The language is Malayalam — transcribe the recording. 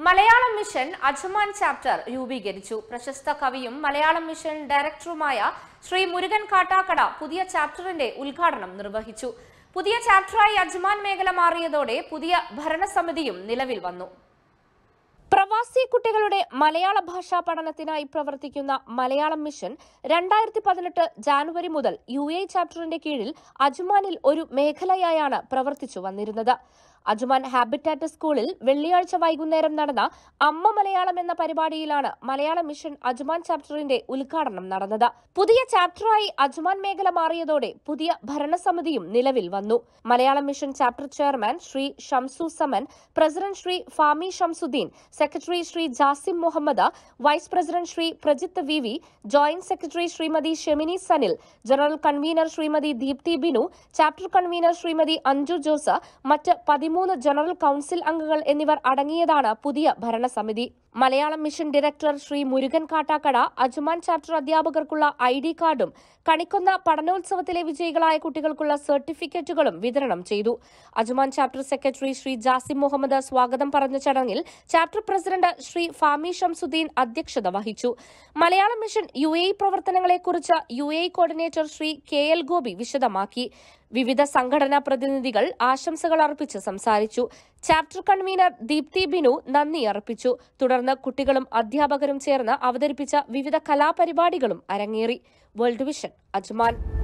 മലയാളം മിഷൻ അജ്മാൻ ചാപ്റ്റർ രൂപീകരിച്ചു പ്രശസ്ത കവിയും മലയാളം മിഷൻ ഡയറക്ടറുമായ ശ്രീ മുരുകൻ കാട്ടാക്കട പുതിയ ചാപ്റ്ററിന്റെ ഉദ്ഘാടനം നിർവഹിച്ചു പുതിയ ചാപ്റ്ററായി അജ്മാൻ മേഖല മാറിയതോടെ പുതിയ ഭരണസമിതിയും നിലവിൽ വന്നു പ്രവാസി കുട്ടികളുടെ മലയാള ഭാഷാ പഠനത്തിനായി പ്രവർത്തിക്കുന്ന മലയാളം മിഷൻ രണ്ടായിരത്തി പതിനെട്ട് ജാനുവരി മുതൽ യു എ ചാപ്റ്ററിന്റെ കീഴിൽ അജ്മാനിൽ ഒരു മേഖലയായാണ് പ്രവർത്തിച്ചു വന്നിരുന്നത് അജ്മാൻ ഹാബിറ്റാറ്റ് സ്കൂളിൽ വെള്ളിയാഴ്ച വൈകുന്നേരം നടന്ന അമ്മ മലയാളം എന്ന പരിപാടിയിലാണ് മലയാളം മിഷൻ അജ്മാൻ ചാപ്റ്ററിന്റെ ഉദ്ഘാടനം നടന്നത് പുതിയ ചാപ്റ്ററായി അജ്മാൻ മേഖല മാറിയതോടെ പുതിയ ഭരണസമിതിയും നിലവിൽ വന്നു Malayalam mission chapter chairman Shri Shamsu Saman president Shri Fami Shamsuddin secretary Shri Jasim Muhammad vice president Shri Prajith V V joint secretary Shrimati Shemini Sanil general convener Shrimati Deepthi Binu chapter convener Shrimati Anju Jose മറ്റ് പതിമൂന്ന് ജനറൽ കൌൺസിൽ അംഗങ്ങൾ എന്നിവർ അടങ്ങിയതാണ് പുതിയ ഭരണസമിതി Malayalam mission director Shri Murukan Kattakkada Ajman chapter അധ്യാപകർക്കുള്ള ഐ ഡി കാർഡും കണിക്കൊന്ന പഠനോത്സവത്തിലെ വിജയികളായ കുട്ടികൾക്കുള്ള സർട്ടിഫിക്കറ്റുകളും വിതരണം ചെയ്തു Ajman chapter secretary Shri Jasim Muhammad സ്വാഗതം പറഞ്ഞ ചടങ്ങിൽ ചാപ്റ്റർ പ്രസിഡന്റ് ശ്രീ ഫാമി ഷംസുദ്ദീൻ അധ്യക്ഷത വഹിച്ചു മലയാളം മിഷൻ യു എ പ്രവർത്തനങ്ങളെക്കുറിച്ച് U A coordinator Shri K L Gopi വിശദമാക്കി വിവിധ സംഘടനാ പ്രതിനിധികൾ ആശംസകൾ അർപ്പിച്ച് സംസാരിച്ചു ചാപ്റ്റർ കൺവീനർ ദീപ്തി ബിനു നന്ദി അർപ്പിച്ചു തുടർന്ന് കുട്ടികളും അധ്യാപകരും ചേർന്ന് അവതരിപ്പിച്ച വിവിധ കലാപരിപാടികളും അരങ്ങേറി വേൾഡ് വിഷൻ അജ്മാൻ